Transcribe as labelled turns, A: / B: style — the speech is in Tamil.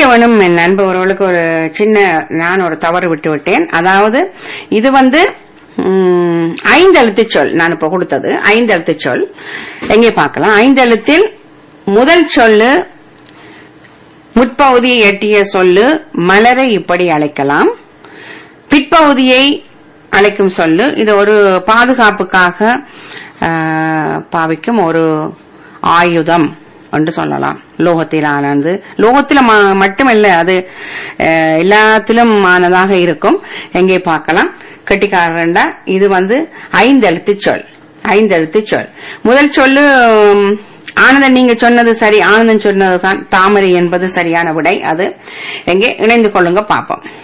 A: மன்னிக்க வேணும் என் நண்பவர்களுக்கு ஒரு சின்ன நான் ஒரு தவறு விட்டு விட்டேன் அதாவது இது வந்து ம், ஐந்தெழுத்து சொல் நான் இப்ப கொடுத்தது ஐந்தெழுத்து சொல் எங்கே பார்க்கலாம் ஐந்தெழுத்தில் முதல் சொல்லு முற்பகுதியை எட்டிய சொல்லு மலரை இப்படி அழைக்கலாம் பிற்பகுதியை அழைக்கும் சொல்லு இது ஒரு பாதுகாப்புக்காக ஆ, பாவிக்கும் ஒரு ஆயுதம் என்று சொல்லலாம் லோகத்தில் ஆனது லோகத்தில் ம- மட்டுமல்ல அது ஆ, எல்லாத்திலும் ஆனதாக இருக்கும் எங்கே பார்க்கலாம் கெட்டிக்காரண்டா இது வந்து ஐந்தெழுத்து சொல் ஐந்தெழுத்து சொல் முதல் சொல்லு உம், ஆனந்தன் நீங்க சொன்னது சரி ஆனந்தன் சொன்னதுதான் தாமரை என்பது சரியான விடை அது எங்கே இணைந்து கொள்ளுங்க பாப்போம்